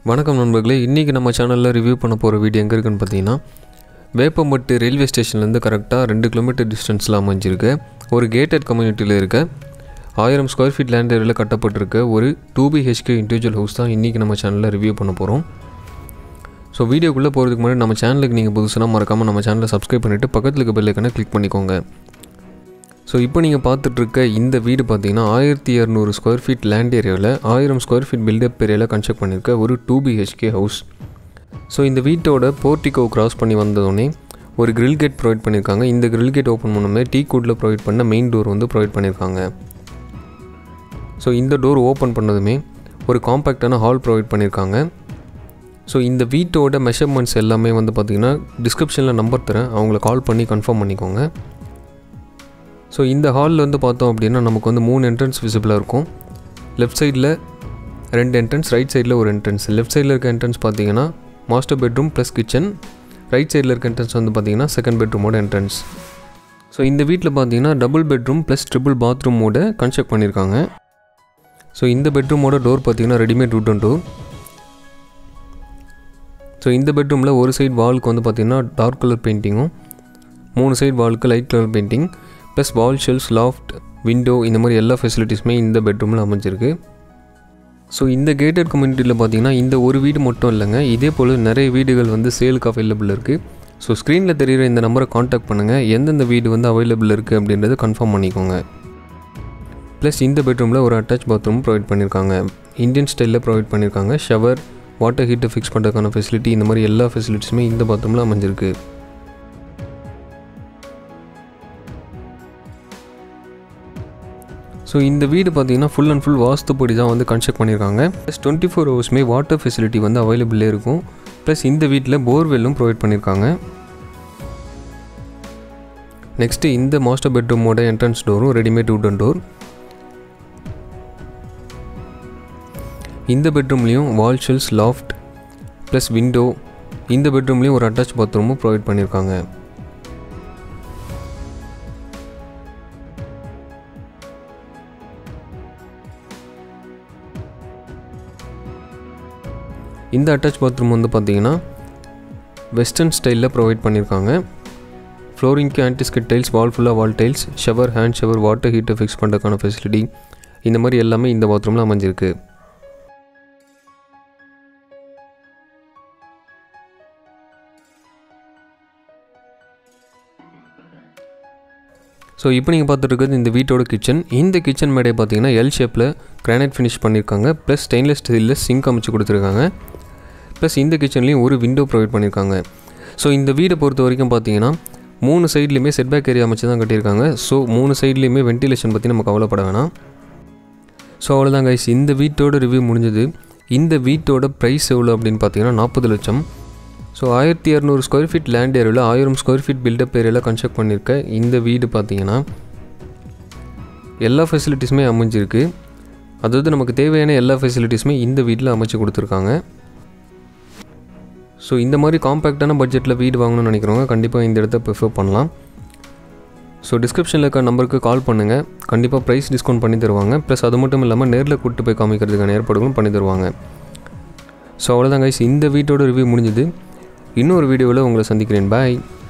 வணக்கம் நண்பர்களே இன்றைக்கி நம்ம சேனலில் ரிவ்யூ பண்ண போகிற வீடியோ எங்கே இருக்குன்னு பார்த்தீங்கன்னா வேப்பம்பட்டு ரயில்வே ஸ்டேஷன்லேருந்து கரெக்டாக ரெண்டு கிலோமீட்டர் டிஸ்டன்ஸில் அமைஞ்சிருக்கு ஒரு கேட்டட் கம்யூனிட்டியில் இருக்க ஆயிரம் ஸ்கொயர் ஃபீட் லேண்ட் ஏரியாவில் கட்டப்பட்டிருக்க ஒரு டூ பிஹெச்கே இண்டிவிஜுவல் ஹவுஸ் தான் இன்றைக்கி நம்ம சேனலில் ரிவ்யூ பண்ண போகிறோம் ஸோ வீடியோக்குள்ளே போகிறதுக்கு முன்னாடி நம்ம சேனலுக்கு நீங்கள் புதுசுனா மறக்காமல் நம்ம சேனலை சப்ஸ்கிரைப் பண்ணிவிட்டு பக்கத்தில் இருக்க பெல் ஐக்கனை கிளிக் பண்ணிக்கோங்க ஸோ இப்போ நீங்கள் பார்த்துட்ருக்க இந்த வீடு பார்த்தீங்கன்னா ஆயிரத்தி இரநூறு ஸ்கொயர் ஃபீட் லேண்ட் ஏரியாவில் ஆயிரம் ஸ்கொயர் ஃபீட் பில்டப் ஏரியாவில் கன்ஸ்ட்ரக்ட் பண்ணியிருக்க ஒரு டூ பிஹெச்கே ஹவுஸ் ஸோ இந்த வீட்டோட போர்ட்டிகோ கிராஸ் பண்ணி வந்தோடனே ஒரு grill கேட் ப்ரொவைட் பண்ணியிருக்காங்க இந்த grill கேட் ஓப்பன் பண்ணுமே டீ கூட்டில் ப்ரொவைட் பண்ண மெயின் டோர் வந்து ப்ரொவைட் பண்ணியிருக்காங்க ஸோ இந்த டோர் ஓப்பன் பண்ணதுமே ஒரு காம்பேக்டான ஹால் ப்ரொவைட் பண்ணியிருக்காங்க ஸோ இந்த வீட்டோட மெஷர்மெண்ட்ஸ் எல்லாமே வந்து பார்த்திங்கன்னா டிஸ்கிரிப்ஷனில் நம்பர் தரேன் அவங்கள கால் பண்ணி கன்ஃபார்ம் பண்ணிக்கோங்க ஸோ இந்த ஹாலில் வந்து பார்த்தோம் அப்படின்னா நமக்கு வந்து மூணு என்ட்ரன்ஸ் விசிபிளாக இருக்கும் லெஃப்ட் சைடில் ரெண்டு என்ட்ரன்ஸ் ரைட் சைடில் ஒரு என்ட்ரன்ஸ் லெஃப்ட் சைடில் இருக்க என்ட்ரன்ஸ் பார்த்தீங்கன்னா master bedroom plus kitchen right சைடில் இருக்க என்ட்ரன்ஸ் வந்து பார்த்தீங்கன்னா செகண்ட் பெட்ரூமோட என்ட்ரன்ஸ் ஸோ இந்த வீட்டில் பார்த்தீங்கன்னா டபுள் பெட்ரூம் ப்ளஸ் ட்ரிபிள் பாத்ரூமோட கன்ஸ்ட்ரக்ட் பண்ணியிருக்காங்க ஸோ இந்த பெட்ரூமோட டோர் பார்த்தீங்கன்னா ரெடிமேட் வுட்டன் டோர் ஸோ இந்த பெட்ரூமில் ஒரு சைடு வாலுக்கு வந்து பார்த்திங்கன்னா டார்க் கலர் பெயிண்டிங்கும் மூணு சைடு வாலுக்கு light colour painting plus wall shelves loft window இந்த மாதிரி எல்லா ஃபெசிலிட்டிஸுமே இந்த பெட்ரூமில் அமைஞ்சிருக்கு ஸோ இந்த கேட்டட் கம்யூனிட்டியில் பார்த்தீங்கன்னா இந்த ஒரு வீடு மட்டும் இல்லைங்க இதே போல் நிறைய வீடுகள் வந்து சேலுக்கு அவைலபிள் இருக்குது ஸோ ஸ்க்ரீனில் தெரிகிற இந்த நம்பரை காண்டாக்ட் பண்ணுங்கள் எந்தெந்த வீடு வந்து அவைலபிள் இருக்குது அப்படின்றத கன்ஃபார்ம் பண்ணிக்கோங்க ப்ளஸ் இந்த பெட்ரூமில் ஒரு அட்டாச் பாத்ரூம் ப்ரொவைட் பண்ணியிருக்காங்க இந்தியன் ஸ்டைலில் ப்ரொவைட் பண்ணியிருக்காங்க ஷவர் வாட்டர் ஹீட்டர் ஃபிக்ஸ் பண்ணுறதுக்கான ஃபெசிலிட்டி இந்த மாதிரி எல்லா ஃபெசிலிட்டிஸுமே இந்த பாத்ரூமில் அமைஞ்சிருக்கு ஸோ இந்த வீடு பார்த்தீங்கன்னா ஃபுல் அண்ட் ஃபுல் வாஸ்துப்படி தான் வந்து கன்ஸ்ட்ரக்ட் பண்ணியிருக்காங்க ப்ளஸ் டுவெண்ட்டி ஃபோர் ஹவர்ஸ்மே வாட்டர் ஃபெசிலிட்டி வந்து அவைலபிளே இருக்கும் ப்ளஸ் இந்த வீட்டில் போர்வெல்லும் ப்ரொவைட் பண்ணியிருக்காங்க நெக்ஸ்ட்டு இந்த மாஸ்டர் பெட்ரூமோட என்ட்ரன்ஸ் டோரும் ரெடிமேட் வுட்டன் டோர் இந்த பெட்ரூம்லேயும் wall shelves loft plus window இந்த பெட்ரூம்லேயும் ஒரு அட்டாச் பாத்ரூமும் ப்ரொவைட் பண்ணியிருக்காங்க இந்த அட்டாச் பாத்ரூம் வந்து பார்த்தீங்கன்னா வெஸ்டர்ன் ஸ்டைலில் ப்ரொவைட் பண்ணியிருக்காங்க ஃப்ளோரிங்க்கு ஆன்டிஸ்கிட் டைல்ஸ் வால் ஃபுல்லாக wall tiles shower hand shower water heater fix பண்ணுறதுக்கான ஃபெசிலிட்டி இந்த மாதிரி எல்லாமே இந்த பாத்ரூமில் அமைஞ்சிருக்கு ஸோ இப்போ நீங்கள் பார்த்துட்டு இருக்கிறது இந்த வீட்டோட கிச்சன் இந்த கிச்சன் மேடை பார்த்தீங்கன்னா எல் ஷேப்பில் கிரானைட் ஃபினிஷ் பண்ணியிருக்காங்க ப்ளஸ் ஸ்டெயின்லெஸ் ஸ்டீலில் சிங்க் அமைச்சு கொடுத்துருக்காங்க ப்ளஸ் இந்த கிச்சன்லேயும் ஒரு விண்டோ ப்ரொவைட் பண்ணியிருக்காங்க ஸோ இந்த வீடை பொறுத்த வரைக்கும் பார்த்தீங்கன்னா மூணு சைட்லேயுமே செட்பேக் ஏரியா அமைச்சு தான் கட்டியிருக்காங்க ஸோ மூணு சைட்லேயுமே வென்டிலேஷன் பற்றி நம்ம கவலைப்பட வேணாம் ஸோ அவ்வளோதான் கைஸ் இந்த வீட்டோட ரிவ்யூ முடிஞ்சது இந்த வீட்டோட ப்ரைஸ் எவ்வளோ அப்படின்னு பார்த்தீங்கன்னா நாற்பது லட்சம் ஸோ ஆயிரத்தி இரநூறு ஸ்கொயர் ஃபீட் லேண்ட் ஏரியாவில் ஆயிரம் ஸ்கொயர் ஃபீட் பில்டப் ஏரியாவில் கன்ஸ்ட்ரக்ட் பண்ணியிருக்க இந்த வீடு பார்த்தீங்கன்னா எல்லா ஃபெசிலிட்டிஸுமே அமைஞ்சிருக்கு அதாவது நமக்கு தேவையான எல்லா ஃபெசிலிட்டிஸுமே இந்த வீட்டில் அமைச்சு கொடுத்துருக்காங்க ஸோ இந்த மாதிரி காம்பேக்டான பட்ஜெட்டில் வீடு வாங்கணும்னு நினைக்கிறவங்க கண்டிப்பாக இந்த இடத்த ப்ரிஃபர் பண்ணலாம் ஸோ டிஸ்கிரிப்ஷனில் இருக்க நம்பருக்கு கால் பண்ணுங்கள் கண்டிப்பாக ப்ரைஸ் டிஸ்கவுண்ட் பண்ணி தருவாங்க ப்ளஸ் அது மட்டும் இல்லாமல் நேரில் கூப்பிட்டு போய் காமிக்கிறதுக்கான ஏற்பாடுகளும் பண்ணி தருவாங்க ஸோ அவ்வளோதான் கைஸ் இந்த வீட்டோட ரிவ்யூ முடிஞ்சது இன்னொரு வீடியோவில் உங்களை சந்திக்கிறேன் பாய்